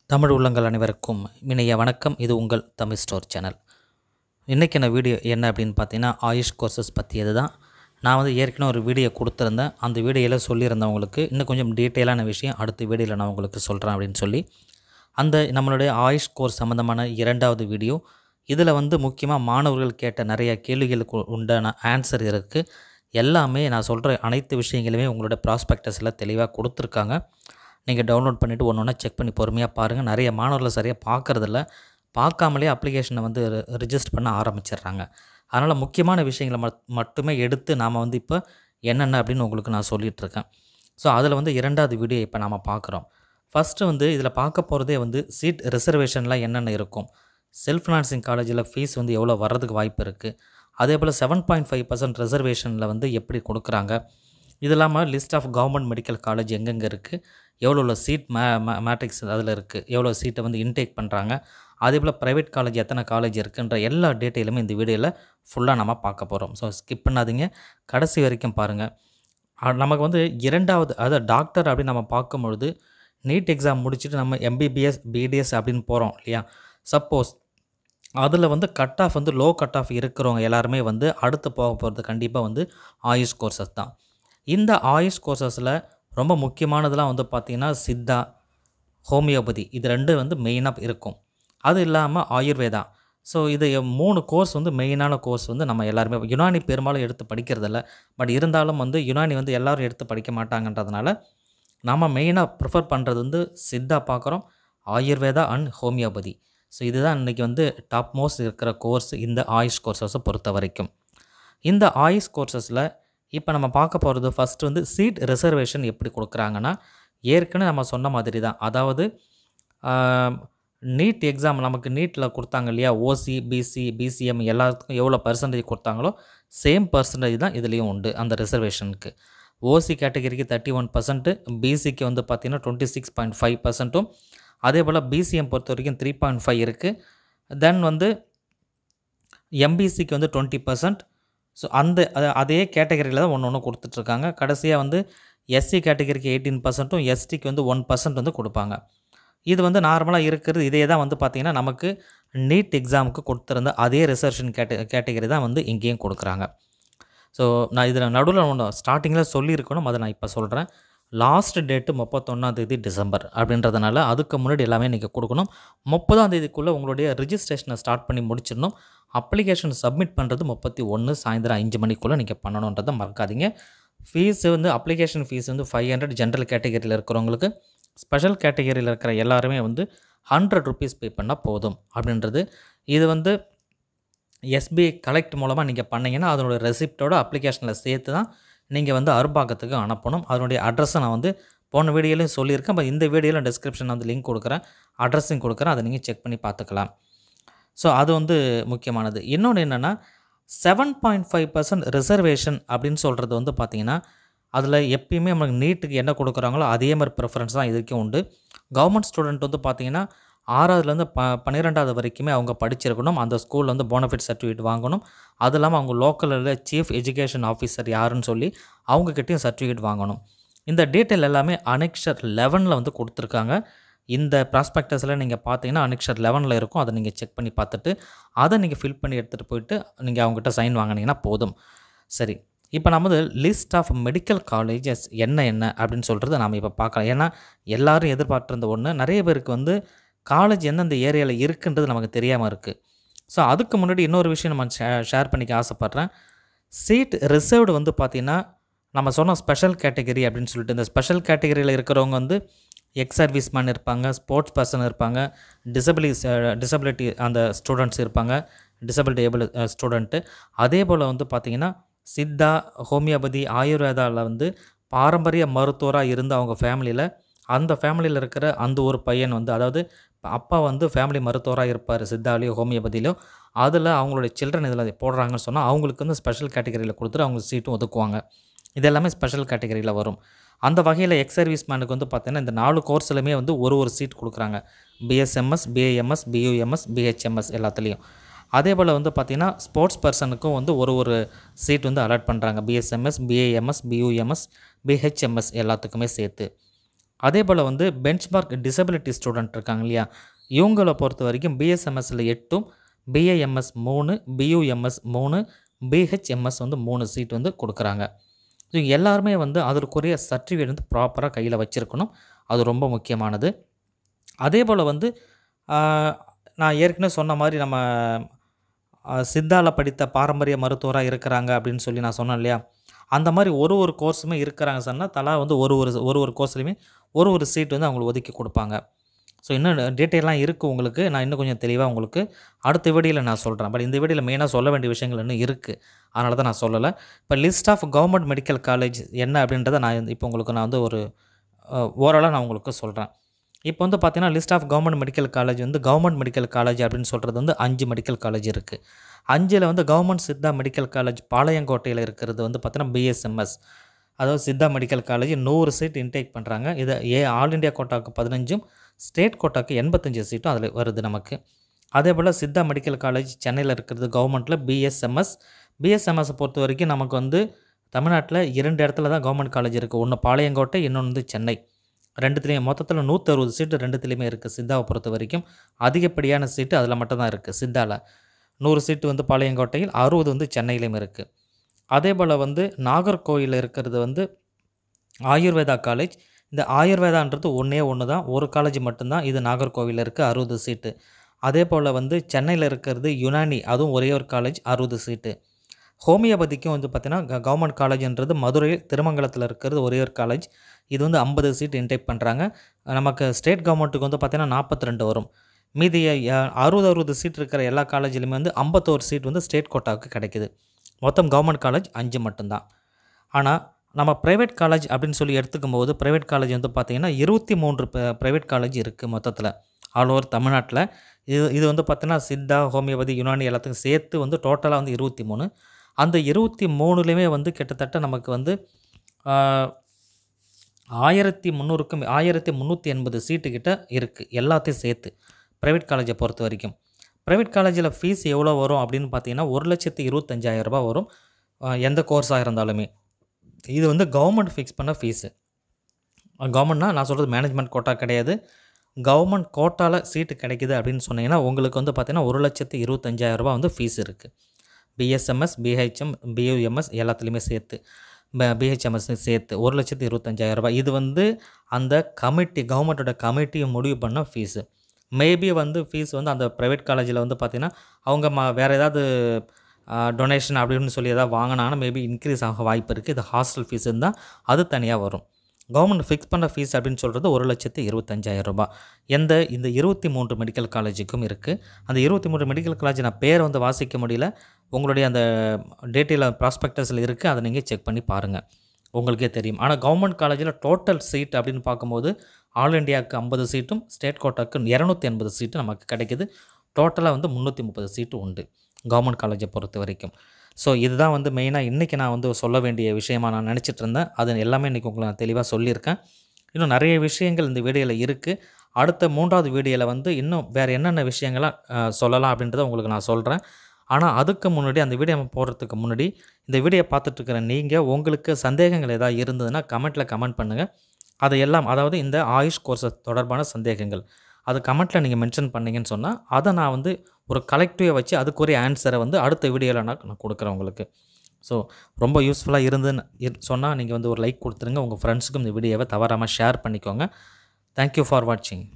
தமிழ் உள்ளங்கள் அனைவருக்கும் இனிய வணக்கம் இது உங்கள் தமிழ் ஸ்டோர் சேனல் இன்றைக்கான வீடியோ என்ன அப்படின்னு பார்த்தீங்கன்னா ஆயுஷ் கோர்சஸ் பற்றியது தான் நான் வந்து ஏற்கனவே ஒரு வீடியோ கொடுத்துருந்தேன் அந்த வீடியோவில் சொல்லியிருந்தேன் உங்களுக்கு இன்னும் கொஞ்சம் டீட்டெயிலான விஷயம் அடுத்த வீடியோவில் நான் உங்களுக்கு சொல்கிறேன் அப்படின்னு சொல்லி அந்த நம்மளுடைய ஆயுஷ் கோர்ஸ் சம்மந்தமான இரண்டாவது வீடியோ இதில் வந்து முக்கியமாக மாணவர்கள் கேட்ட நிறைய கேள்விகளுக்கு உண்டான ஆன்சர் இருக்குது எல்லாமே நான் சொல்கிற அனைத்து விஷயங்களுமே உங்களோட ப்ராஸ்பெக்டஸில் தெளிவாக கொடுத்துருக்காங்க நீங்கள் டவுன்லோட் பண்ணிவிட்டு ஒன்று ஒன்றா செக் பண்ணி பொறுமையாக பாருங்கள் நிறைய மாணவர்கள் சரியாக பார்க்குறதில்ல பார்க்காமலே அப்ளிகேஷனை வந்து ரிஜிஸ்டர் பண்ண ஆரம்பிச்சிடுறாங்க அதனால் முக்கியமான விஷயங்களை மட் மட்டுமே எடுத்து நாம் வந்து இப்போ என்னென்ன அப்படின்னு உங்களுக்கு நான் சொல்லிகிட்ருக்கேன் ஸோ அதில் வந்து இரண்டாவது வீடியோ இப்போ நாம் பார்க்குறோம் ஃபஸ்ட்டு வந்து இதில் பார்க்க போகிறதே வந்து சீட் ரிசர்வேஷன்லாம் என்னென்ன இருக்கும் செல்ஃப் ஃபினான்சிங் காலேஜில் ஃபீஸ் வந்து எவ்வளோ வர்றதுக்கு வாய்ப்பு இருக்குது அதே போல் செவன் பாயிண்ட் ஃபைவ் பர்சன்ட் ரிசர்வேஷனில் வந்து எப்படி கொடுக்குறாங்க இது இல்லாமல் list of government medical college எங்கெங்கே இருக்குது எவ்வளோ உள்ள சீட் மே மேட்ரிக்ஸ் அதில் இருக்குது எவ்வளோ சீட்டை வந்து இன்டேக் பண்ணுறாங்க அதே போல் ப்ரைவேட் காலேஜ் எத்தனை காலேஜ் இருக்குன்ற எல்லா டீட்டெயிலுமே இந்த வீடியோவில் ஃபுல்லாக நம்ம பார்க்க போகிறோம் ஸோ ஸ்கிப் பண்ணாதீங்க கடைசி வரைக்கும் பாருங்கள் நமக்கு வந்து இரண்டாவது அதாவது டாக்டர் அப்படின்னு நம்ம பார்க்கும்பொழுது நீட் எக்ஸாம் முடிச்சுட்டு நம்ம எம்பிபிஎஸ் பிடிஎஸ் அப்படின்னு போகிறோம் இல்லையா சப்போஸ் அதில் வந்து கட் ஆஃப் வந்து லோ கட் ஆஃப் இருக்கிறவங்க எல்லாருமே வந்து அடுத்து போக போகிறது கண்டிப்பாக வந்து ஆயுஷ் கோர்சஸ் தான் இந்த ஆயுஷ் கோர்சஸில் ரொம்ப முக்கியமானதெல்லாம் வந்து பார்த்திங்கன்னா சித்தா ஹோமியோபதி இது ரெண்டு வந்து மெயினாக இருக்கும் அது இல்லாமல் ஆயுர்வேதா ஸோ இது மூணு கோர்ஸ் வந்து மெயினான கோர்ஸ் வந்து நம்ம எல்லாருமே யுனானி பெரும்பாலும் எடுத்து படிக்கிறதில்ல பட் இருந்தாலும் வந்து யுனானி வந்து எல்லோரும் எடுத்து படிக்க மாட்டாங்கன்றதுனால நம்ம மெயினாக ப்ரிஃபர் பண்ணுறது வந்து சித்தா பார்க்குறோம் ஆயுர்வேதா அண்ட் ஹோமியோபதி ஸோ இதுதான் இன்றைக்கி வந்து டாப் மோஸ்ட் இருக்கிற கோர்ஸ் இந்த ஆயுஷ் கோர்சஸை பொறுத்த வரைக்கும் இந்த ஆயுஷ் கோர்சஸில் இப்போ நம்ம பார்க்க போகிறது ஃபஸ்ட்டு வந்து சீட் ரிசர்வேஷன் எப்படி கொடுக்குறாங்கன்னா ஏற்கனவே நம்ம சொன்ன மாதிரி தான் அதாவது நீட் எக்ஸாம் நமக்கு நீட்டில் கொடுத்தாங்க இல்லையா ஓசி பிசி பிசிஎம் எல்லாத்துக்கும் எவ்வளோ பர்சன்டேஜ் கொடுத்தாங்களோ சேம் பர்சன்டேஜ் தான் இதுலேயும் உண்டு அந்த ரிசர்வேஷனுக்கு ஓசி கேட்டகரிக்கு தேர்ட்டி ஒன் பர்சன்ட்டு பிசிக்கு வந்து பார்த்திங்கன்னா டுவெண்ட்டி சிக்ஸ் பாயிண்ட் ஃபைவ் பர்சன்ட்டும் அதே போல் பிசிஎம் பொறுத்த வரைக்கும் த்ரீ பாயிண்ட் ஃபைவ் இருக்குது தென் வந்து எம்பிசிக்கு வந்து டுவெண்ட்டி பர்சன்ட் ஸோ அந்த அதே கேட்டகரியில் தான் ஒன்று ஒன்று கொடுத்துட்ருக்காங்க கடைசியாக வந்து எஸ்சி கேட்டகரிக்கு எயிட்டீன் பர்சன்ட்டும் எஸ்டிக்கு வந்து ஒன் பர்சன்ட் வந்து கொடுப்பாங்க இது வந்து நார்மலாக இருக்கிறது இதே தான் வந்து பார்த்திங்கன்னா நமக்கு நீட் எக்ஸாமுக்கு கொடுத்துருந்த அதே ரிசர்வேஷன் கேட்ட கேட்டகரி தான் வந்து இங்கேயும் கொடுக்குறாங்க ஸோ நான் இதில் நடுவில் ஒன்று ஸ்டார்டிங்கில் சொல்லியிருக்கணும் அதை நான் இப்போ சொல்கிறேன் லாஸ்ட் டேட்டு முப்பத்தொன்னாந்தேதி டிசம்பர் அப்படின்றதுனால அதுக்கு முன்னாடி எல்லாமே நீங்கள் கொடுக்கணும் முப்பதாம் தேதிக்குள்ளே உங்களுடைய ரிஜிஸ்ட்ரேஷனை ஸ்டார்ட் பண்ணி முடிச்சிடணும் அப்ளிகேஷன் சப்மிட் பண்ணுறது முப்பத்தி ஒன்று சாயந்தரம் அஞ்சு மணிக்குள்ளே நீங்கள் பண்ணணுன்றதை மறக்காதீங்க ஃபீஸ் வந்து அப்ளிகேஷன் ஃபீஸ் வந்து ஃபைவ் ஹண்ட்ரட் ஜென்ரல் கேட்டகரியில் இருக்கிறவங்களுக்கு ஸ்பெஷல் கேட்டகரியில் இருக்கிற எல்லாருமே வந்து ஹண்ட்ரட் ருபீஸ் பே பண்ணால் போதும் அப்படின்றது இது வந்து எஸ்பிஐ கலெக்ட் மூலமாக நீங்கள் பண்ணிங்கன்னா அதனோட ரெசிப்டோட அப்ளிகேஷனில் சேர்த்து தான் நீங்கள் வந்து அரும்பாக்கத்துக்கு அனுப்பணும் அதனுடைய அட்ரஸை நான் வந்து போன வீடியோலையும் சொல்லியிருக்கேன் பட் இந்த வீடியோவில் டிஸ்கிரிப்ஷன் வந்து லிங்க் கொடுக்குறேன் அட்ரஸையும் கொடுக்குறேன் அதை நீங்கள் செக் பண்ணி பார்த்துக்கலாம் ஸோ அது வந்து முக்கியமானது இன்னொன்று என்னென்னா seven point five percent reservation அப்படின்னு சொல்கிறது வந்து பார்த்திங்கன்னா அதில் எப்பயுமே நமக்கு நீட்டுக்கு என்ன கொடுக்குறாங்களோ அதே மாதிரி ப்ரிஃபரன்ஸ் தான் இதுக்கும் உண்டு கவர்மெண்ட் ஸ்டூடெண்ட் வந்து பார்த்திங்கன்னா ஆறாவதுலேருந்து ப பன்னிரெண்டாவது வரைக்குமே அவங்க படிச்சிருக்கணும் அந்த ஸ்கூலில் வந்து போனஃபிட் சர்டிஃபிகேட் வாங்கணும் அது இல்லாமல் அவங்க லோக்கலில் சீஃப் எஜுகேஷன் ஆஃபீஸர் யாருன்னு சொல்லி அவங்கக்கிட்டையும் சர்டிஃபிகேட் வாங்கணும் இந்த டீட்டெயில் எல்லாமே அனெக்ஷர் லெவனில் வந்து கொடுத்துருக்காங்க இந்த ப்ராஸ்பெக்டஸில் நீங்கள் பார்த்தீங்கன்னா அனெக்ஷர் லெவனில் இருக்கும் அதை நீங்கள் செக் பண்ணி பார்த்துட்டு அதை நீங்கள் ஃபில் பண்ணி எடுத்துகிட்டு போயிட்டு நீங்கள் அவங்ககிட்ட சைன் வாங்கினீங்கன்னா போதும் சரி இப்போ நம்ம வந்து லிஸ்ட் ஆஃப் மெடிக்கல் காலேஜஸ் என்ன என்ன அப்படின்னு சொல்கிறத நாம் இப்போ பார்க்கலாம் ஏன்னா எல்லோரும் எதிர்பார்த்துருந்த ஒன்று நிறைய பேருக்கு வந்து காலேஜ் எந்தெந்த ஏரியாவில் இருக்குன்றது நமக்கு தெரியாமல் இருக்குது ஸோ அதுக்கு முன்னாடி இன்னொரு விஷயம் நம்ம ஷே ஷேர் பண்ணிக்க ஆசைப்பட்றேன் சீட் ரிசர்வ்டு வந்து பார்த்திங்கன்னா நம்ம சொன்ன ஸ்பெஷல் கேட்டகரி அப்படின்னு சொல்லிட்டு இந்த ஸ்பெஷல் கேட்டகரியில் இருக்கிறவங்க வந்து எக்ஸ் சர்வீஸ் மேன் இருப்பாங்க ஸ்போர்ட்ஸ் பர்சன் இருப்பாங்க டிசபிலிஸ் டிசபிலிட்டி அந்த ஸ்டூடெண்ட்ஸ் இருப்பாங்க டிசபிலிட்டி ஏபிள் ஸ்டூடெண்ட்டு அதே போல் வந்து பார்த்திங்கன்னா சித்தா ஹோமியோபதி ஆயுர்வேதாவில் வந்து பாரம்பரிய மருத்துவராக இருந்த அவங்க ஃபேமிலியில் அந்த ஃபேமிலியில் இருக்கிற அந்த ஒரு பையன் வந்து அதாவது அப்பா வந்து ஃபேமிலி மருத்துவராக இருப்பார் சித்தாலேயோ ஹோமியோபதியிலோ அதில் அவங்களுடைய சில்ட்ரன் இதில் போடுறாங்கன்னு சொன்னால் அவங்களுக்கு வந்து ஸ்பெஷல் கேட்டகரியில் கொடுத்துட்டு அவங்க சீட்டும் ஒதுக்குவாங்க இது எல்லாமே ஸ்பெஷல் கேட்டகரியில் வரும் அந்த வகையில் எக்ஸ் சர்வீஸ் மேனுக்கு வந்து பார்த்திங்கன்னா இந்த நாலு கோர்ஸ்லையுமே வந்து ஒரு ஒரு சீட் கொடுக்குறாங்க பிஎஸ்எம்எஸ் பிஏஎம்எஸ் பியூஎம்எஸ் பிஹெச்எம்எஸ் எல்லாத்துலேயும் அதே போல் வந்து பார்த்திங்கன்னா ஸ்போர்ட்ஸ் பர்சனுக்கும் வந்து ஒரு ஒரு சீட் வந்து அலாட் பண்ணுறாங்க பிஎஸ்எம்எஸ் பிஏஎம்எஸ் பியூஎம்எஸ் பிஹெச்எம்எஸ் எல்லாத்துக்குமே சேர்த்து அதே போல் வந்து பெஞ்ச்மார்க் டிசபிலிட்டி ஸ்டூடெண்ட் இருக்காங்க இல்லையா இவங்கள பொறுத்த வரைக்கும் பிஎஸ்எம்எஸ்சில் எட்டும் பிஏஎம்எஸ் மூணு பியூஎம்எஸ் மூணு பிஹெச்எம்எஸ் வந்து மூணு சீட் வந்து கொடுக்குறாங்க ஸோ எல்லாருமே வந்து அதற்குரிய சர்டிஃபிகேட் வந்து ப்ராப்பராக கையில் வச்சுருக்கணும் அது ரொம்ப முக்கியமானது அதே போல் வந்து ஆஹ், நான் ஏற்கனவே சொன்ன மாதிரி நம்ம ஆஹ், சித்தால படித்த பாரம்பரிய மருத்துவராக இருக்கிறாங்க அப்படின்னு சொல்லி நான் சொன்னேன் இல்லையா அந்த மாதிரி ஒரு ஒரு கோர்ஸுமே இருக்கிறாங்க சொன்னால் தலா வந்து ஒரு ஒரு ஒரு ஒரு கோர்ஸ்லையுமே ஒரு ஒரு சீட் வந்து அவங்களுக்கு ஒதுக்கி கொடுப்பாங்க ஸோ இன்னும் டீட்டெயிலாம் இருக்குது உங்களுக்கு நான் இன்னும் கொஞ்சம் தெளிவாக உங்களுக்கு அடுத்த வீடியோவில் நான் சொல்கிறேன் பட் இந்த வீடியோவில் மெயினாக சொல்ல வேண்டிய விஷயங்கள் இன்னும் இருக்குது அதனால தான் நான் சொல்லலை இப்போ list of government medical college என்ன அப்படின்றத நான் இப்போ உங்களுக்கு நான் வந்து ஒரு ஓரளவு நான் உங்களுக்கு சொல்கிறேன் இப்போ வந்து பார்த்தீங்கன்னா list of government medical college வந்து கவர்மெண்ட் மெடிக்கல் காலேஜ் அப்படின்னு சொல்கிறது வந்து அஞ்சு மெடிக்கல் காலேஜ் இருக்குது அஞ்சில் வந்து கவர்மெண்ட் சித்தா மெடிக்கல் காலேஜ் பாளையங்கோட்டையில் இருக்கிறது வந்து பார்த்தீங்கன்னா பிஎஸ்எம்எஸ் அதாவது சித்தா மெடிக்கல் காலேஜ் நூறு சீட் இன்டேக் பண்ணுறாங்க இது ஏ ஆல் இண்டியா கோட்டாவுக்கு பதினஞ்சும் ஸ்டேட் கோட்டாவுக்கு எண்பத்தஞ்சு சீட்டும் அதில் வருது நமக்கு அதே போல் சித்தா மெடிக்கல் காலேஜ் சென்னையில் இருக்கிறது கவர்மெண்ட்டில் பிஎஸ்எம்எஸ் பிஎஸ்எம்எஸை பொறுத்த வரைக்கும் நமக்கு வந்து தமிழ்நாட்டில் இரண்டு இடத்துல தான் கவர்மெண்ட் காலேஜ் இருக்குது ஒன்று பாளையங்கோட்டை இன்னொன்று வந்து சென்னை ரெண்டுத்துலேயும் மொத்தத்தில் நூற்றறுபது சீட்டு ரெண்டுத்துலேயுமே இருக்குது சித்தாவை பொறுத்த வரைக்கும் அதிகப்படியான சீட்டு அதில் மட்டும்தான் இருக்குது சித்தாவில் நூறு சீட்டு வந்து பாளையங்கோட்டையில் அறுபது வந்து சென்னையிலையும் இருக்குது அதே போல் வந்து நாகர்கோயில் இருக்கிறது வந்து ஆயுர்வேதா காலேஜ் இந்த ஆயுர்வேதான்றது ஒன்றே ஒன்று தான் ஒரு காலேஜ் மட்டும்தான் இது நாகர்கோவிலில் இருக்குது அறுபது சீட்டு அதே போல் வந்து சென்னையில் இருக்கிறது யுனானி அதுவும் ஒரே ஒரு காலேஜ் அறுபது சீட்டு ஹோமியோபதிக்கும் வந்து பார்த்திங்கன்னா கவர்மெண்ட் காலேஜ்ன்றது மதுரை திருமங்கலத்தில் இருக்கிறது ஒரே ஒரு காலேஜ் இது வந்து ஐம்பது சீட் இன்டேக் பண்ணுறாங்க நமக்கு ஸ்டேட் கவர்மெண்ட்டுக்கு வந்து பார்த்திங்கன்னா நாற்பத்தி ரெண்டு வரும் மீதி அஹ், அறுபது அறுபது சீட் இருக்கிற எல்லா காலேஜ்லையுமே வந்து ஐம்பத்தோரு சீட் வந்து ஸ்டேட் கோட்டாவுக்கு கிடைக்குது மொத்தம் கவர்மெண்ட் காலேஜ் அஞ்சு மட்டும்தான் ஆனால் நம்ம ப்ரைவேட் காலேஜ் அப்படின்னு சொல்லி எடுத்துக்கும் போது ப்ரைவேட் காலேஜ் வந்து பார்த்திங்கன்னா இருபத்தி மூன்று ப்ரைவேட் காலேஜ் இருக்குது மொத்தத்தில் ஆல் ஓவர் தமிழ்நாட்டில் இது இது வந்து பார்த்திங்கன்னா சித்தா ஹோமியோபதி யுனானி எல்லாத்துக்கும் சேர்த்து வந்து டோட்டலாக வந்து இருபத்தி மூணு அந்த இருபத்தி மூணுலேயுமே வந்து கிட்டத்தட்ட நமக்கு வந்து ஆஹ், ஆயிரத்தி முந்நூறுக்கும் ஆயிரத்தி முந்நூற்றி எண்பது சீட்டு கிட்ட இருக்குது எல்லாத்தையும் சேர்த்து ப்ரைவேட் காலேஜை பொறுத்த வரைக்கும் ப்ரைவேட் காலேஜில் ஃபீஸ் எவ்வளோ வரும் அப்படின்னு பார்த்தீங்கன்னா ஒரு லட்சத்து இருபத்தஞ்சாயிரம் ரூபாய் வரும் ஆஹ், எந்த கோர்ஸாக இருந்தாலுமே இது வந்து கவர்மெண்ட் ஃபிக்ஸ் பண்ண ஃபீஸு கவர்மெண்ட்னா நான் சொல்கிறது மேனேஜ்மெண்ட் கோட்டா கிடையாது கவர்மெண்ட் கோட்டாவில் சீட்டு கிடைக்குது அப்படின்னு சொன்னீங்கன்னா உங்களுக்கு வந்து பார்த்தீங்கன்னா ஒரு லட்சத்து இருபத்தஞ்சாயிரம் ரூபாய் வந்து ஃபீஸ் இருக்குது பிஎஸ்எம்எஸ் பிஹெச்எம் பியூஎம்எஸ் எல்லாத்துலேயுமே சேர்த்து பிஹெச்எம்எஸ் சேர்த்து ஒரு லட்சத்து இருபத்தஞ்சாயிரம் ரூபாய் இது வந்து அந்த கமிட்டி கவர்மெண்ட்டோட கமிட்டி முடிவு பண்ண ஃபீஸு மேபி வந்து ஃபீஸ் வந்து அந்த ப்ரைவேட் காலேஜில் வந்து பார்த்திங்கன்னா அவங்க ம வேறு ஏதாவது டொனேஷன் அப்படின்னு சொல்லி ஏதாவது வாங்கினாங்கன்னா மேபி இன்க்ரீஸ் ஆக வாய்ப்பு இருக்குது இது ஹாஸ்டல் ஃபீஸ் இருந்தால் அது தனியாக வரும் கவர்மெண்ட் ஃபிக்ஸ் பண்ண ஃபீஸ் அப்படின்னு சொல்கிறது ஒரு லட்சத்து இருபத்தஞ்சாயிரம் ரூபாய் எந்த இந்த இருபத்தி மூன்று மெடிக்கல் காலேஜுக்கும் இருக்குது அந்த இருபத்தி மூன்று மெடிக்கல் காலேஜ் நான் பேரை வந்து வாசிக்க முடியல உங்களுடைய அந்த டேட்டில் ப்ராஸ்பெக்டஸில் இருக்குது அதை நீங்கள் செக் பண்ணி பாருங்கள் உங்களுக்கே தெரியும் ஆனால் கவர்மெண்ட் காலேஜில் டோட்டல் சீட் அப்படின்னு பார்க்கும்போது ஆல் இண்டியாவுக்கு ஐம்பது சீட்டும் ஸ்டேட் கோட்டாக்கு இரநூத்தி எண்பது சீட்டு நமக்கு கிடைக்குது டோட்டலாக வந்து முந்நூற்றி முப்பது சீட்டு உண்டு கவர்மெண்ட் காலேஜை பொறுத்த வரைக்கும் ஸோ இதுதான் வந்து மெயினாக இன்றைக்கி நான் வந்து சொல்ல வேண்டிய விஷயமா நான் நினச்சிட்டு இருந்தேன் அது எல்லாமே இன்றைக்கி உங்களுக்கு நான் தெளிவாக சொல்லியிருக்கேன் இன்னும் நிறைய விஷயங்கள் இந்த வீடியோவில் இருக்குது அடுத்த மூன்றாவது வீடியோவில் வந்து இன்னும் வேறு என்னென்ன விஷயங்கள்லாம் அஹ், சொல்லலாம் அப்படின்றத உங்களுக்கு நான் சொல்கிறேன் ஆனால் அதுக்கு முன்னாடி அந்த வீடியோ போடுறதுக்கு முன்னாடி இந்த வீடியோ பார்த்துட்டு இருக்கிற நீங்கள் உங்களுக்கு சந்தேகங்கள் ஏதாவது இருந்ததுன்னா கமெண்ட்டில் கமெண்ட் பண்ணுங்கள் அதை எல்லாம் அதாவது இந்த ஆயுஷ் கோர்ஸை தொடர்பான சந்தேகங்கள் அது கமெண்ட்டில் நீங்கள் மென்ஷன் பண்ணீங்கன்னு சொன்னால் அதை நான் வந்து ஒரு கலெக்டிவை வச்சு அதுக்குரிய ஆன்சரை வந்து அடுத்த வீடியோவில் நான் நான் கொடுக்குறேன் உங்களுக்கு ஸோ ரொம்ப யூஸ்ஃபுல்லாக இருந்துன்னு சொன்னால் நீங்கள் வந்து ஒரு லைக் கொடுத்துருங்க உங்கள் ஃப்ரெண்ட்ஸுக்கும் இந்த வீடியோவை தவறாமல் ஷேர் பண்ணிக்கோங்க தேங்க்யூ ஃபார் வாட்சிங்